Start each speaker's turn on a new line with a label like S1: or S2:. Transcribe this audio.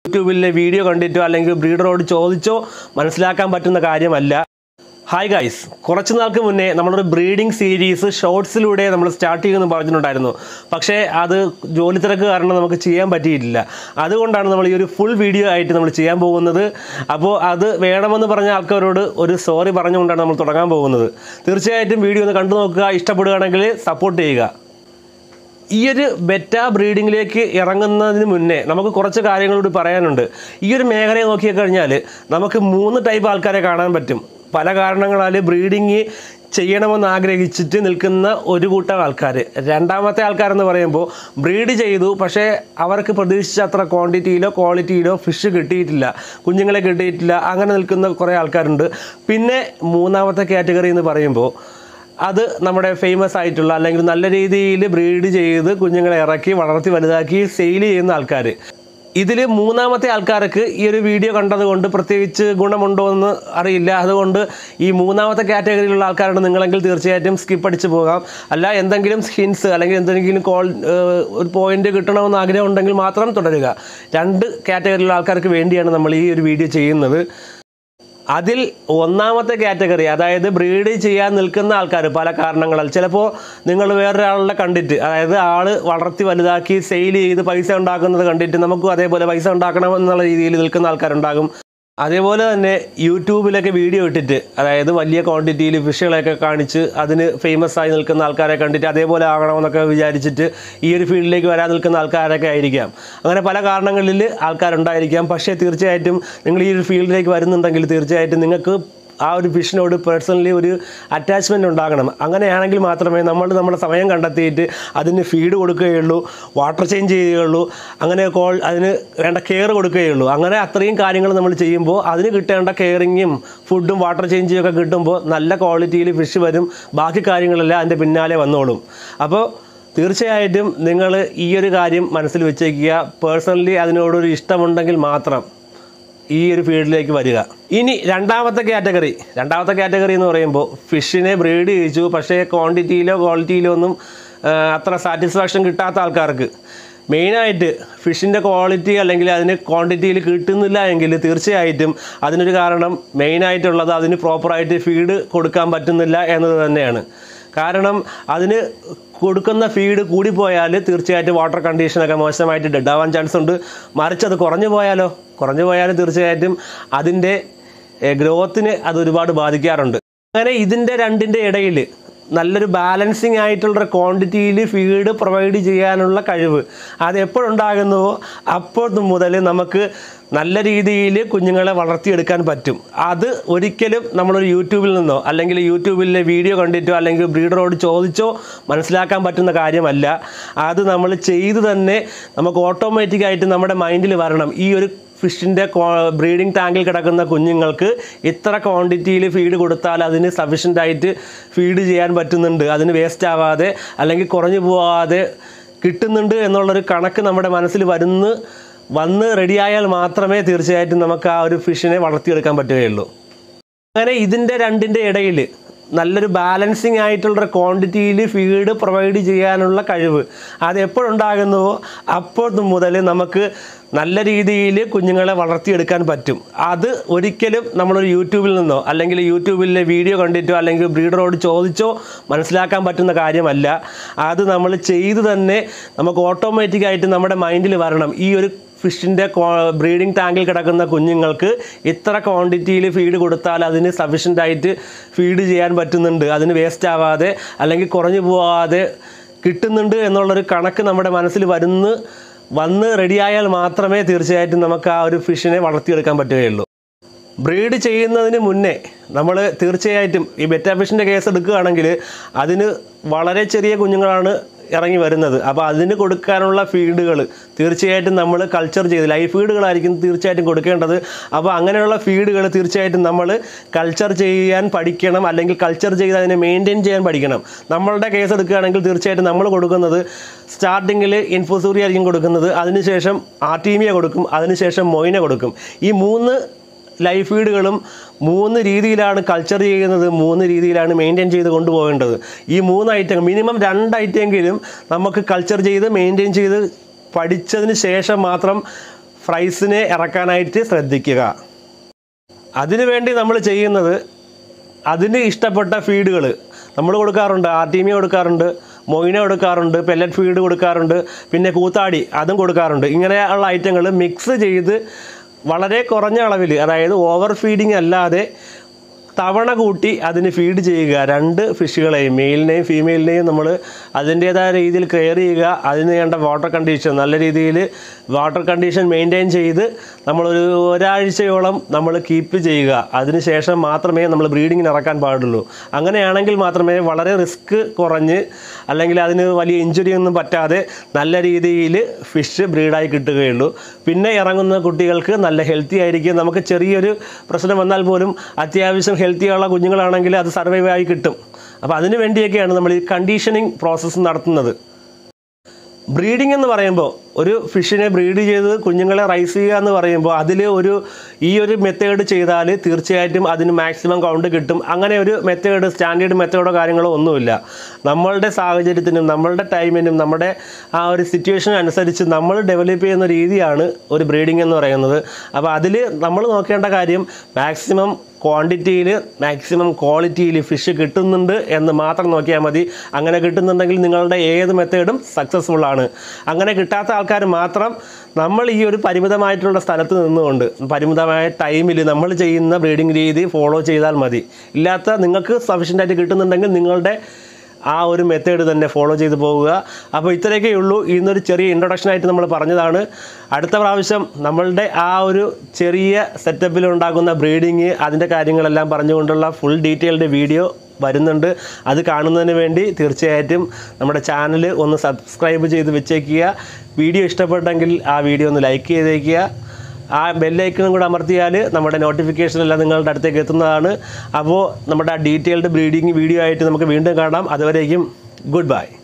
S1: യൂട്യൂബിലെ വീഡിയോ കണ്ടിട്ടോ അല്ലെങ്കിൽ ബ്രീഡറോട് ചോദിച്ചോ മനസ്സിലാക്കാൻ പറ്റുന്ന കാര്യമല്ല ഹായ് ഗൈസ് കുറച്ച് നാൾക്ക് മുന്നേ നമ്മളൊരു ബ്രീഡിംഗ് സീരീസ് ഷോർട്സിലൂടെ നമ്മൾ സ്റ്റാർട്ട് ചെയ്യുമെന്ന് പറഞ്ഞിട്ടുണ്ടായിരുന്നു പക്ഷേ അത് ജോലി തിരക്ക് കാരണം നമുക്ക് ചെയ്യാൻ പറ്റിയിട്ടില്ല അതുകൊണ്ടാണ് നമ്മൾ ഈ ഒരു ഫുൾ വീഡിയോ ആയിട്ട് നമ്മൾ ചെയ്യാൻ പോകുന്നത് അപ്പോൾ അത് വേണമെന്ന് പറഞ്ഞ ആൾക്കാരോട് ഒരു സോറി പറഞ്ഞുകൊണ്ടാണ് നമ്മൾ തുടങ്ങാൻ പോകുന്നത് തീർച്ചയായിട്ടും വീഡിയോ ഒന്ന് കണ്ടു നോക്കുക ഇഷ്ടപ്പെടുകയാണെങ്കിൽ സപ്പോർട്ട് ചെയ്യുക ഈ ഒരു ബെറ്റ ബ്രീഡിങ്ങിലേക്ക് ഇറങ്ങുന്നതിന് മുന്നേ നമുക്ക് കുറച്ച് കാര്യങ്ങളോട് പറയാനുണ്ട് ഈ ഒരു മേഖലയെ നോക്കിക്കഴിഞ്ഞാൽ നമുക്ക് മൂന്ന് ടൈപ്പ് ആൾക്കാരെ കാണാൻ പറ്റും പല കാരണങ്ങളാൽ ബ്രീഡിങ് ചെയ്യണമെന്ന് ആഗ്രഹിച്ചിട്ട് നിൽക്കുന്ന ഒരു കൂട്ടം ആൾക്കാർ രണ്ടാമത്തെ ആൾക്കാരെന്ന് പറയുമ്പോൾ ബ്രീഡ് ചെയ്തു പക്ഷേ അവർക്ക് പ്രതീക്ഷിച്ച അത്ര ക്വാണ്ടിറ്റിയിലോ ക്വാളിറ്റിയിലോ ഫിഷ് കിട്ടിയിട്ടില്ല കുഞ്ഞുങ്ങളെ കിട്ടിയിട്ടില്ല അങ്ങനെ നിൽക്കുന്ന കുറേ ആൾക്കാരുണ്ട് പിന്നെ മൂന്നാമത്തെ കാറ്റഗറി എന്ന് പറയുമ്പോൾ അത് നമ്മുടെ ഫേമസ് ആയിട്ടുള്ള അല്ലെങ്കിൽ നല്ല രീതിയിൽ ബ്രീഡ് ചെയ്ത് കുഞ്ഞുങ്ങളെ ഇറക്കി വളർത്തി വലുതാക്കി സെയിൽ ചെയ്യുന്ന ആൾക്കാർ ഇതിൽ മൂന്നാമത്തെ ആൾക്കാർക്ക് ഈ ഒരു വീഡിയോ കണ്ടതുകൊണ്ട് പ്രത്യേകിച്ച് ഗുണമുണ്ടോ എന്ന് അറിയില്ല അതുകൊണ്ട് ഈ മൂന്നാമത്തെ കാറ്റഗറിയിലുള്ള ആൾക്കാരാണ് നിങ്ങളെങ്കിൽ തീർച്ചയായിട്ടും സ്കിപ്പ് അടിച്ച് പോകാം അല്ല എന്തെങ്കിലും ഹിൻസ് അല്ലെങ്കിൽ എന്തെങ്കിലും കോൾ ഒരു പോയിന്റ് കിട്ടണമെന്ന് ആഗ്രഹം ഉണ്ടെങ്കിൽ മാത്രം തുടരുക രണ്ട് കാറ്റഗറിയിലുള്ള ആൾക്കാർക്ക് വേണ്ടിയാണ് നമ്മൾ ഈ ഒരു വീഡിയോ ചെയ്യുന്നത് അതിൽ ഒന്നാമത്തെ കാറ്റഗറി അതായത് ബ്രീഡ് ചെയ്യാൻ നിൽക്കുന്ന ആൾക്കാർ പല കാരണങ്ങളാൽ ചിലപ്പോൾ നിങ്ങൾ വേറൊരാളെ കണ്ടിട്ട് അതായത് ആള് വളർത്തി വലുതാക്കി സെയിൽ ചെയ്ത് പൈസ ഉണ്ടാക്കുന്നത് കണ്ടിട്ട് നമുക്കും അതേപോലെ പൈസ ഉണ്ടാക്കണം എന്നുള്ള രീതിയിൽ നിൽക്കുന്ന ആൾക്കാരുണ്ടാകും അതേപോലെ തന്നെ യൂട്യൂബിലൊക്കെ വീഡിയോ ഇട്ടിട്ട് അതായത് വലിയ ക്വാണ്ടിറ്റിയിൽ ഫിഷുകളെയൊക്കെ കാണിച്ച് അതിന് ഫേമസ് ആയി നിൽക്കുന്ന ആൾക്കാരെ കണ്ടിട്ട് അതേപോലെ ആകണമെന്നൊക്കെ വിചാരിച്ചിട്ട് ഈ ഒരു ഫീൽഡിലേക്ക് വരാൻ നിൽക്കുന്ന ആൾക്കാരൊക്കെ ആയിരിക്കാം അങ്ങനെ പല കാരണങ്ങളിൽ ആൾക്കാരുണ്ടായിരിക്കാം പക്ഷേ തീർച്ചയായിട്ടും നിങ്ങൾ ഈ ഒരു ഫീൽഡിലേക്ക് വരുന്നുണ്ടെങ്കിൽ തീർച്ചയായിട്ടും നിങ്ങൾക്ക് ആ ഒരു ഫിഷിനോട് പേഴ്സണലി ഒരു അറ്റാച്ച്മെൻ്റ് ഉണ്ടാകണം അങ്ങനെയാണെങ്കിൽ മാത്രമേ നമ്മൾ നമ്മുടെ സമയം കണ്ടെത്തിയിട്ട് അതിന് ഫീഡ് കൊടുക്കുകയുള്ളൂ വാട്ടർ ചേഞ്ച് ചെയ്യുകയുള്ളൂ അങ്ങനെ കോൾ അതിന് വേണ്ട കെയർ കൊടുക്കുകയുള്ളൂ അങ്ങനെ അത്രയും കാര്യങ്ങൾ നമ്മൾ ചെയ്യുമ്പോൾ അതിന് കിട്ടേണ്ട കെയറിങ്ങും ഫുഡും വാട്ടർ ചേഞ്ചും ഒക്കെ കിട്ടുമ്പോൾ നല്ല ക്വാളിറ്റിയിൽ ഫിഷ് വരും ബാക്കി കാര്യങ്ങളെല്ലാം അതിൻ്റെ പിന്നാലെ വന്നോളും അപ്പോൾ തീർച്ചയായിട്ടും നിങ്ങൾ ഈ ഒരു കാര്യം മനസ്സിൽ വെച്ചേക്കുക പേഴ്സണലി അതിനോടൊരു ഇഷ്ടമുണ്ടെങ്കിൽ മാത്രം ഈ ഒരു ഫീൽഡിലേക്ക് വരിക ഇനി രണ്ടാമത്തെ കാറ്റഗറി രണ്ടാമത്തെ കാറ്റഗറി എന്ന് പറയുമ്പോൾ ഫിഷിനെ ബ്രീഡ് ചെയ്യിച്ചു പക്ഷേ ക്വാണ്ടിറ്റിയിലോ ക്വാളിറ്റിയിലോ ഒന്നും ആ, അത്ര സാറ്റിസ്ഫാക്ഷൻ കിട്ടാത്ത ആൾക്കാർക്ക് മെയിനായിട്ട് ഫിഷിൻ്റെ ക്വാളിറ്റി അല്ലെങ്കിൽ അതിന് ക്വാണ്ടിറ്റിയിൽ കിട്ടുന്നില്ല എങ്കിൽ തീർച്ചയായിട്ടും അതിനൊരു കാരണം മെയിനായിട്ടുള്ളത് അതിന് പ്രോപ്പറായിട്ട് ഫീഡ് കൊടുക്കാൻ പറ്റുന്നില്ല എന്നത് തന്നെയാണ് കാരണം അതിന് കൊടുക്കുന്ന ഫീഡ് കൂടിപ്പോയാൽ തീർച്ചയായിട്ടും വാട്ടർ കണ്ടീഷനൊക്കെ മോശമായിട്ട് ഡെഡ് ആവാൻ ചാൻസ് ഉണ്ട് മറിച്ച് അത് കുറഞ്ഞു പോയാലോ കുറഞ്ഞു പോയാൽ തീർച്ചയായിട്ടും അതിൻ്റെ ഗ്രോത്തിന് അത് ഒരുപാട് ബാധിക്കാറുണ്ട് അങ്ങനെ ഇതിൻ്റെ രണ്ടിൻ്റെ ഇടയിൽ നല്ലൊരു ബാലൻസിങ് ആയിട്ടുള്ള ക്വാണ്ടിറ്റിയിൽ ഫീഡ് പ്രൊവൈഡ് ചെയ്യാനുള്ള കഴിവ് അത് എപ്പോഴുണ്ടാകുന്നുവോ അപ്പോൾ മുതൽ നമുക്ക് നല്ല രീതിയിൽ കുഞ്ഞുങ്ങളെ വളർത്തിയെടുക്കാൻ പറ്റും അത് ഒരിക്കലും നമ്മളൊരു യൂട്യൂബിൽ നിന്നോ അല്ലെങ്കിൽ യൂട്യൂബിലെ വീഡിയോ കണ്ടിട്ടോ അല്ലെങ്കിൽ ബ്രീഡറോട് ചോദിച്ചോ മനസ്സിലാക്കാൻ പറ്റുന്ന കാര്യമല്ല അത് നമ്മൾ ചെയ്ത് തന്നെ നമുക്ക് ഓട്ടോമാറ്റിക്കായിട്ട് നമ്മുടെ മൈൻഡിൽ വരണം ഈ ഒരു ഫിഷിൻ്റെ ബ്രീഡിംഗ് ടാങ്കിൽ കിടക്കുന്ന കുഞ്ഞുങ്ങൾക്ക് ഇത്ര ക്വാണ്ടിറ്റിയിൽ ഫീഡ് കൊടുത്താൽ അതിന് സഫീഷ്യൻ്റ് ആയിട്ട് ഫീഡ് ചെയ്യാൻ പറ്റുന്നുണ്ട് അതിന് വേസ്റ്റ് ആവാതെ അല്ലെങ്കിൽ കുറഞ്ഞു പോവാതെ കിട്ടുന്നുണ്ട് എന്നുള്ളൊരു കണക്ക് നമ്മുടെ മനസ്സിൽ വരുന്ന വന്ന് റെഡിയായാൽ മാത്രമേ തീർച്ചയായിട്ടും നമുക്ക് ആ ഒരു ഫിഷിനെ വളർത്തിയെടുക്കാൻ പറ്റുകയുള്ളൂ അങ്ങനെ ഇതിൻ്റെ രണ്ടിൻ്റെ ഇടയിൽ നല്ലൊരു ബാലൻസിങ് ആയിട്ടുള്ള ക്വാണ്ടിറ്റിയിൽ ഫീഡ് പ്രൊവൈഡ് ചെയ്യാനുള്ള കഴിവ് അത് എപ്പോഴുണ്ടാകുന്നുവോ അപ്പോൾ മുതൽ നമുക്ക് നല്ല രീതിയിൽ കുഞ്ഞുങ്ങളെ വളർത്തിയെടുക്കാൻ പറ്റും അത് ഒരിക്കലും നമ്മളൊരു യൂട്യൂബിൽ നിന്നോ അല്ലെങ്കിൽ യൂട്യൂബിലെ വീഡിയോ കണ്ടിട്ടോ അല്ലെങ്കിൽ ബ്രീഡറോട് ചോദിച്ചോ മനസ്സിലാക്കാൻ പറ്റുന്ന കാര്യമല്ല അത് നമ്മൾ ചെയ്ത് തന്നെ നമുക്ക് ഓട്ടോമാറ്റിക്കായിട്ട് നമ്മുടെ മൈൻഡിൽ വരണം ഈ ഒരു ഫിഷിൻ്റെ ബ്രീഡിംഗ് ടാങ്കിൽ കിടക്കുന്ന കുഞ്ഞുങ്ങൾക്ക് ഇത്ര ക്വാണ്ടിറ്റിയിൽ ഫീഡ് കൊടുത്താൽ അതിന് സഫീഷ്യൻ്റ് ആയിട്ട് ഫീഡ് ചെയ്യാൻ പറ്റുന്നുണ്ട് അതിന് വേസ്റ്റ് ആവാതെ അല്ലെങ്കിൽ കുറഞ്ഞു പോവാതെ കിട്ടുന്നുണ്ട് എന്നുള്ളൊരു കണക്ക് നമ്മുടെ മനസ്സിൽ വരുന്ന വന്ന് റെഡിയായാൽ മാത്രമേ തീർച്ചയായിട്ടും നമുക്ക് ആ ഒരു ഫിഷിനെ വളർത്തിയെടുക്കാൻ പറ്റുകയുള്ളൂ ബ്രീഡ് ചെയ്യുന്നതിന് മുന്നേ നമ്മൾ തീർച്ചയായിട്ടും ഈ ബെറ്റാ ഫിഷിൻ്റെ കേസ് എടുക്കുകയാണെങ്കിൽ അതിന് വളരെ ചെറിയ കുഞ്ഞുങ്ങളാണ് ഇറങ്ങി വരുന്നത് അപ്പോൾ അതിന് കൊടുക്കാനുള്ള ഫീഡുകൾ തീർച്ചയായിട്ടും നമ്മൾ കൾച്ചർ ചെയ്ത് ലൈഫ് ഫീഡുകളായിരിക്കും തീർച്ചയായിട്ടും കൊടുക്കേണ്ടത് അപ്പോൾ അങ്ങനെയുള്ള ഫീഡുകൾ തീർച്ചയായിട്ടും നമ്മൾ കൾച്ചർ ചെയ്യാൻ പഠിക്കണം അല്ലെങ്കിൽ കൾച്ചർ ചെയ്ത് അതിനെ മെയിൻറ്റെയിൻ ചെയ്യാൻ പഠിക്കണം നമ്മളുടെ കേസ് എടുക്കുകയാണെങ്കിൽ തീർച്ചയായിട്ടും നമ്മൾ കൊടുക്കുന്നത് സ്റ്റാർട്ടിങ്ങിൽ ഇൻഫോസൂറി ആയിരിക്കും കൊടുക്കുന്നത് അതിനുശേഷം ആർട്ടീമിയ കൊടുക്കും അതിനുശേഷം മൊയിന കൊടുക്കും ഈ മൂന്ന് ലൈഫ് ഫീഡുകളും മൂന്ന് രീതിയിലാണ് കൾച്ചർ ചെയ്യുന്നത് മൂന്ന് രീതിയിലാണ് മെയിൻറ്റെയിൻ ചെയ്ത് കൊണ്ടുപോകേണ്ടത് ഈ മൂന്ന് ഐറ്റം മിനിമം രണ്ട് ഐറ്റമെങ്കിലും നമുക്ക് കൾച്ചർ ചെയ്ത് മെയിൻറ്റെയിൻ ചെയ്ത് പഠിച്ചതിന് ശേഷം മാത്രം ഫ്രൈസിനെ ഇറക്കാനായിട്ട് ശ്രദ്ധിക്കുക അതിനുവേണ്ടി നമ്മൾ ചെയ്യുന്നത് അതിന് ഇഷ്ടപ്പെട്ട ഫീഡുകൾ നമ്മൾ കൊടുക്കാറുണ്ട് ആർട്ടീമിയ കൊടുക്കാറുണ്ട് മൊയിന കൊടുക്കാറുണ്ട് പെല്ലറ്റ് ഫീഡ് കൊടുക്കാറുണ്ട് പിന്നെ കൂത്താടി അതും കൊടുക്കാറുണ്ട് ഇങ്ങനെയുള്ള ഐറ്റങ്ങൾ മിക്സ് ചെയ്ത് വളരെ കുറഞ്ഞ അളവിൽ അതായത് ഓവർ ഫീഡിങ് അല്ലാതെ തവണ കൂട്ടി അതിന് ഫീഡ് ചെയ്യുക രണ്ട് ഫിഷുകളെയും മെയിലിനെയും ഫീമെയിലിനെയും നമ്മൾ അതിൻ്റേതായ രീതിയിൽ കെയർ ചെയ്യുക അതിന് വേണ്ട വാട്ടർ കണ്ടീഷൻ നല്ല രീതിയിൽ വാട്ടർ കണ്ടീഷൻ മെയിൻറ്റെയിൻ ചെയ്ത് നമ്മളൊരു ഒരാഴ്ചയോളം നമ്മൾ കീപ്പ് ചെയ്യുക അതിനുശേഷം മാത്രമേ നമ്മൾ ബ്രീഡിങ്ങിന് ഇറക്കാൻ പാടുള്ളൂ അങ്ങനെയാണെങ്കിൽ മാത്രമേ വളരെ റിസ്ക് കുറഞ്ഞ് അല്ലെങ്കിൽ അതിന് വലിയ ഇഞ്ചുറി ഒന്നും പറ്റാതെ നല്ല രീതിയിൽ ഫിഷ് ബ്രീഡായി കിട്ടുകയുള്ളൂ പിന്നെ ഇറങ്ങുന്ന കുട്ടികൾക്ക് നല്ല ഹെൽത്തി ആയിരിക്കും നമുക്ക് ചെറിയൊരു പ്രശ്നം വന്നാൽ പോലും അത്യാവശ്യം ഹെൽത്തിയുള്ള കുഞ്ഞുങ്ങളാണെങ്കിൽ അത് സർവൈവ് ആയി കിട്ടും അപ്പോൾ അതിന് വേണ്ടിയൊക്കെയാണ് നമ്മൾ ഈ കണ്ടീഷനിങ് പ്രോസസ്സ് നടത്തുന്നത് ബ്രീഡിംഗ് എന്ന് പറയുമ്പോൾ ഒരു ഫിഷിനെ ബ്രീഡ് ചെയ്ത് കുഞ്ഞുങ്ങളെ റൈസ് ചെയ്യുക എന്ന് പറയുമ്പോൾ അതിൽ ഒരു ഈ ഒരു മെത്തേഡ് ചെയ്താൽ തീർച്ചയായിട്ടും അതിന് മാക്സിമം കൗണ്ട് കിട്ടും അങ്ങനെ ഒരു മെത്തേഡ് സ്റ്റാൻഡേർഡ് മെത്തേഡോ കാര്യങ്ങളോ ഒന്നുമില്ല നമ്മളുടെ സാഹചര്യത്തിനും നമ്മളുടെ ടൈമിനും നമ്മുടെ ആ ഒരു സിറ്റുവേഷൻ അനുസരിച്ച് നമ്മൾ ഡെവലപ്പ് ചെയ്യുന്ന രീതിയാണ് ഒരു ബ്രീഡിംഗ് എന്ന് പറയുന്നത് അപ്പോൾ അതിൽ നമ്മൾ നോക്കേണ്ട കാര്യം മാക്സിമം ക്വാണ്ടിറ്റിയിൽ മാക്സിമം ക്വാളിറ്റിയിൽ ഫിഷ് കിട്ടുന്നുണ്ട് എന്ന് മാത്രം നോക്കിയാൽ മതി അങ്ങനെ കിട്ടുന്നുണ്ടെങ്കിൽ നിങ്ങളുടെ ഏത് മെത്തേഡും സക്സസ്ഫുൾ ആണ് അങ്ങനെ കിട്ടാത്ത ആൾക്കാർ മാത്രം നമ്മൾ ഈ ഒരു പരിമിതമായിട്ടുള്ള സ്ഥലത്ത് നിന്നുകൊണ്ട് പരിമിതമായ ടൈമിൽ നമ്മൾ ചെയ്യുന്ന ബ്രീഡിംഗ് രീതി ഫോളോ ചെയ്താൽ മതി ഇല്ലാത്ത നിങ്ങൾക്ക് സഫീഷ്യൻ്റ് ആയിട്ട് കിട്ടുന്നുണ്ടെങ്കിൽ നിങ്ങളുടെ ആ ഒരു മെത്തേഡ് തന്നെ ഫോളോ ചെയ്ത് പോവുക അപ്പോൾ ഇത്രയൊക്കെ ഉള്ളൂ ഇന്നൊരു ചെറിയ ഇൻട്രൊഡക്ഷൻ ആയിട്ട് നമ്മൾ പറഞ്ഞതാണ് അടുത്ത പ്രാവശ്യം നമ്മളുടെ ആ ഒരു ചെറിയ സെറ്റപ്പിൽ ഉണ്ടാകുന്ന ബ്രീഡിങ് അതിൻ്റെ കാര്യങ്ങളെല്ലാം പറഞ്ഞുകൊണ്ടുള്ള ഫുൾ ഡീറ്റെയിൽഡ് വീഡിയോ വരുന്നുണ്ട് അത് കാണുന്നതിന് വേണ്ടി തീർച്ചയായിട്ടും നമ്മുടെ ചാനൽ ഒന്ന് സബ്സ്ക്രൈബ് ചെയ്ത് വെച്ചേക്കുക വീഡിയോ ഇഷ്ടപ്പെട്ടെങ്കിൽ ആ വീഡിയോ ഒന്ന് ലൈക്ക് ചെയ്തേക്കുക ആ ബെല്ലൈക്കണും കൂടെ അമർത്തിയാൽ നമ്മുടെ നോട്ടിഫിക്കേഷൻ എല്ലാം നിങ്ങളുടെ അടുത്തേക്ക് എത്തുന്നതാണ് അപ്പോൾ നമ്മുടെ ആ ഡീറ്റെയിൽഡ് ബ്രീഡിങ് വീഡിയോ ആയിട്ട് നമുക്ക് വീണ്ടും കാണാം അതുവരേക്കും ഗുഡ് ബൈ